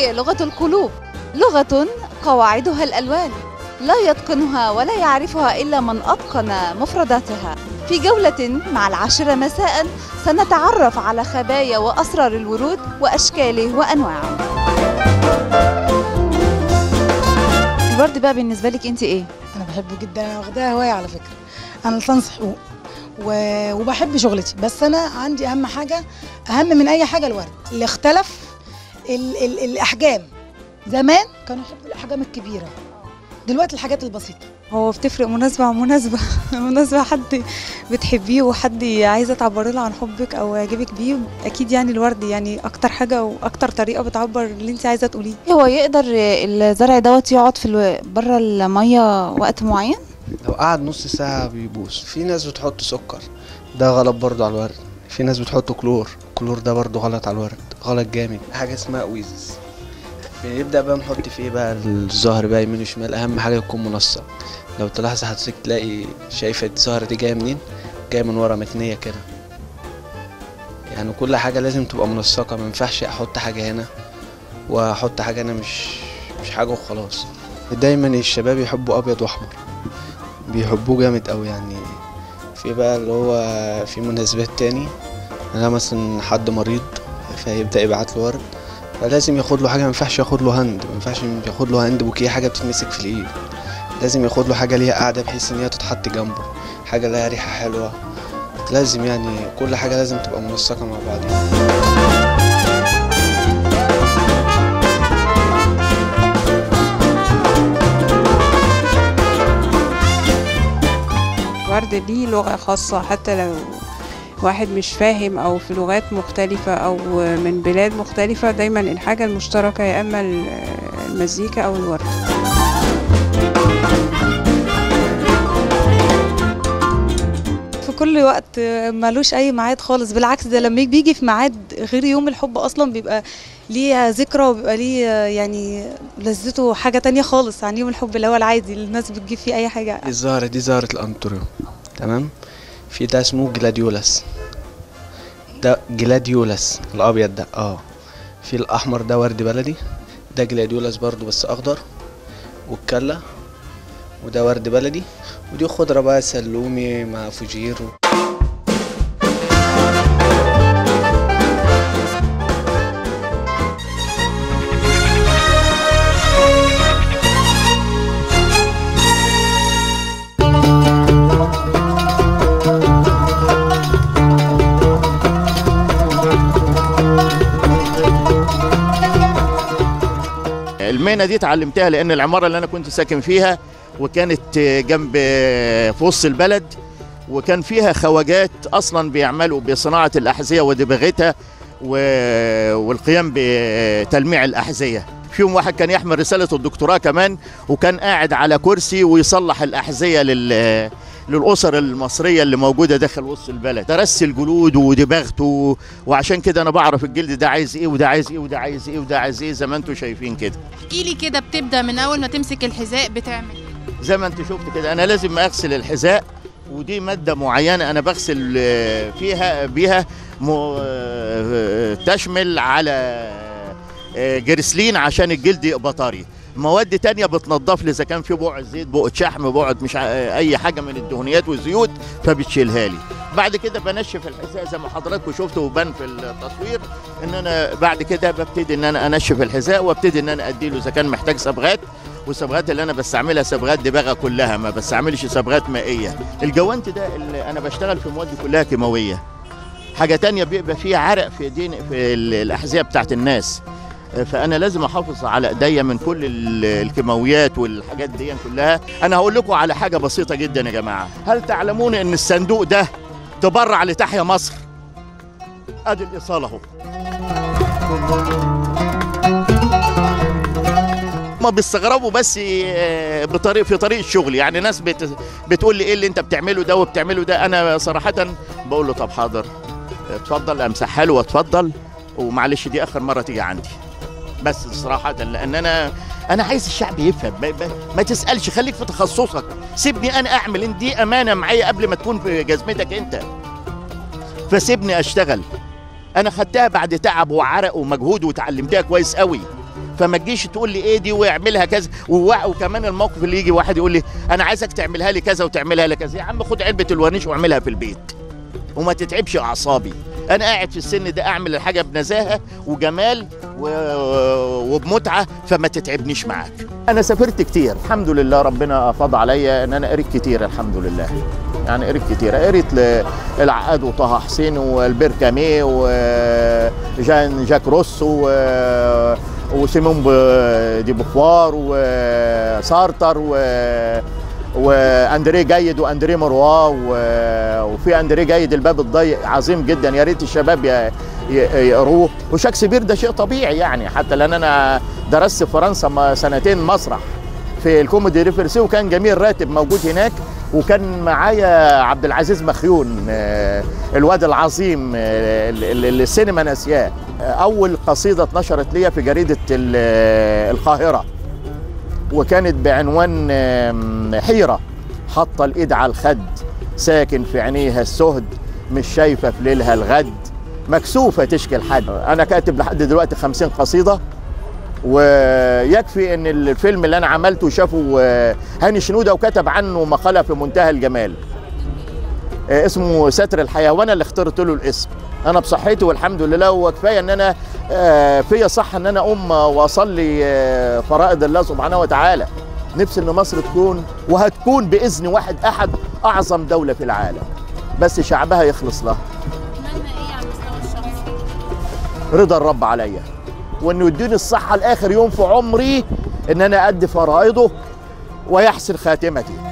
هي لغة القلوب لغة قواعدها الألوان لا يتقنها ولا يعرفها إلا من أتقن مفرداتها في جولة مع العاشرة مساء سنتعرف على خبايا وأسرار الورود وأشكاله وأنواعه الورد بقى بالنسبة لك أنت إيه؟ انا بحبه جدا انا واخداها هوايه على فكره انا لسانس حقوق و... وبحب شغلتي بس انا عندي اهم حاجه اهم من اي حاجه الورد اللي اختلف ال... ال... الاحجام زمان كانوا يحبوا الاحجام الكبيره دلوقتي الحاجات البسيطه هو بتفرق مناسبة عن مناسبة مناسبة حد بتحبيه وحد عايزة تعبري له عن حبك أو إعجابك بيه أكيد يعني الورد يعني أكتر حاجة وأكتر طريقة بتعبر اللي أنت عايزة تقوليه هو يقدر الزرع دوت يقعد في الو... بره المية وقت معين؟ لو قعد نص ساعة بيبوظ في ناس بتحط سكر ده غلط برضو على الورد في ناس بتحط كلور كلور ده برضو غلط على الورد غلط جامد حاجة اسمها اويزس بنبدأ بقى نحط فيه بقى الزهر بقى يمين وشمال أهم حاجة يكون منسق لو تلاحظ حضرتك تلاقي شايفة الزهرة دي جاية منين جاية من ورا متنية كده يعني كل حاجة لازم تبقى منسقة ما ينفعش أحط حاجة هنا وأحط حاجة هنا مش مش حاجة وخلاص دايما الشباب يحبوا أبيض وأحمر بيحبوه جامد أوي يعني في بقى اللي هو في مناسبات تاني أنا مثلا حد مريض فيبدأ يبعت له ورد فلازم ياخد له حاجة ما ينفعش ياخد له هند ما ينفعش ياخد له هند بوكيه حاجة بتتمسك في الإيد لازم ياخد له حاجة ليها قاعدة بحيث إن هي تتحط جنبه حاجة لها ريحة حلوة لازم يعني كل حاجة لازم تبقى منسقة مع بعضها الورد ليه لغة خاصة حتى لو واحد مش فاهم أو في لغات مختلفة أو من بلاد مختلفة دايما الحاجة المشتركة يا إما المزيكا أو الورد في كل وقت ملوش أي ميعاد خالص بالعكس ده لما بيجي في ميعاد غير يوم الحب أصلا بيبقى ليه ذكرى وبيبقى ليه يعني لذته حاجة تانية خالص عن يوم الحب اللي هو العادي اللي الناس بتجيب فيه أي حاجة الزهرة دي زهرة الأنطوريوم تمام في ده اسمه جلاديولاس ده جلاديولاس الأبيض ده اه في الأحمر ده ورد بلدي ده جلاديولاس برضو بس أخضر والكلة وده ورد بلدي ودي خضرة بقى سلومي مع فوجير المهنه دي اتعلمتها لان العماره اللي انا كنت ساكن فيها وكانت جنب في وسط البلد وكان فيها خواجات اصلا بيعملوا بصناعه الاحذيه ودباغتها والقيام بتلميع الاحذيه فيهم واحد كان يحمل رساله الدكتوراه كمان وكان قاعد على كرسي ويصلح الاحذيه لل للاسر المصريه اللي موجوده داخل وسط البلد درست الجلود ودباغته وعشان كده انا بعرف الجلد ده عايز ايه وده عايز ايه وده عايز ايه وده عايز ايه زي ما انتم شايفين كده احكي لي كده بتبدا من اول ما تمسك الحذاء بتعمل زي ما انت شفت كده انا لازم اغسل الحذاء ودي ماده معينه انا بغسل فيها بيها تشمل على جريسلين عشان الجلد يبقى طري مواد تانية بتنضف لي اذا كان في بقعه زيت بقعه شحم بقعه مش اي حاجه من الدهنيات والزيوت فبتشيلها لي بعد كده بنشف الحذاء زي ما حضراتكم شفتوا وبان في التصوير ان انا بعد كده ببتدي ان انا انشف الحذاء وابتدي ان انا اديله اذا كان محتاج صبغات والصبغات اللي انا بستعملها صبغات دباغه كلها ما بستعملش صبغات مائيه الجوانت ده اللي انا بشتغل في مواد كلها كيماويه حاجه تانية بيبقى فيه عرق في ايدين في الاحذيه بتاعت الناس فانا لازم احافظ على ايديا من كل الكيماويات والحاجات دي كلها انا هقول لكم على حاجه بسيطه جدا يا جماعه هل تعلمون ان الصندوق ده تبرع لتحيا مصر ادي الايصال اهو ما بيستغربوا بس بطريق في طريق الشغل يعني ناس بت بتقول لي ايه اللي انت بتعمله ده وبتعمله ده انا صراحه بقول له طب حاضر اتفضل امسحها له واتفضل ومعلش دي اخر مره تيجي عندي بس صراحه لان انا انا عايز الشعب يفهم ما, ما, ما تسالش خليك في تخصصك سيبني انا اعمل انت دي امانه معايا قبل ما تكون في جزمتك انت فسيبني اشتغل انا خدتها بعد تعب وعرق ومجهود وتعلمتها كويس قوي فما تجيش تقول لي ايه دي واعملها كذا ووا- وكمان الموقف اللي يجي واحد يقول لي انا عايزك تعملها لي كذا وتعملها لي كذا يا عم خد علبه الورنيش واعملها في البيت وما تتعبش اعصابي انا قاعد في السن ده اعمل الحاجه بنزاهه وجمال و... وبمتعه فما تتعبنيش معاك انا سافرت كتير الحمد لله ربنا فضل عليا ان انا قريت كتير الحد لله يعني قريت كتير قريت للعقاد وطه حسين والبير كامي وجان جاك روسو و... وسيمون ب- دي بوفوار وسارتر و واندريه جيد واندريه مروا و- وفي اندريه جيد الباب الضيق عظيم جدا يا ريت الشباب ي- ي- يقروه وشكسبير ده شيء طبيعي يعني حتى لان انا درست في فرنسا م- سنتين مسرح في الكوميدي ريفرسي وكان جميل راتب موجود هناك وكان معايا عبد العزيز مخيون آه، الواد العظيم آه، اللي اللي السينما ناسياه آه، اول قصيده اتنشرت ليا في جريده ال- آه، القاهره وكانت بعنوان آم، حيرة حاطة الإيد على الخد ساكن في عينيها السهد مش شايفة في ليلها الغد مكسوفة تشكي لحد أنا كاتب لحد دلوقتي خمسين قصيدة ويكفي ان الفيلم اللي انا عملته شافه آه، هاني شنودة وكتب عنه مقالة في منتهى الجمال آه، اسمه ستر الحياة وانا اللي اخترت له الاسم انا بصحتي والحمد لله وكفايه ان انا آه، فيا صح ان انا اقوم واصلي آه، فرائض الله سبحانه وتعالى نفسي ان مصر تكون وهتكون باذن واحد احد اعظم دوله في العالم بس شعبها يخلص لها تتمنى ايه على المستوى الشخصي؟ رضا الرب عليا وانه يديني الصحه لاخر يوم في عمري ان انا ادي فرائضه ويحسن خاتمتي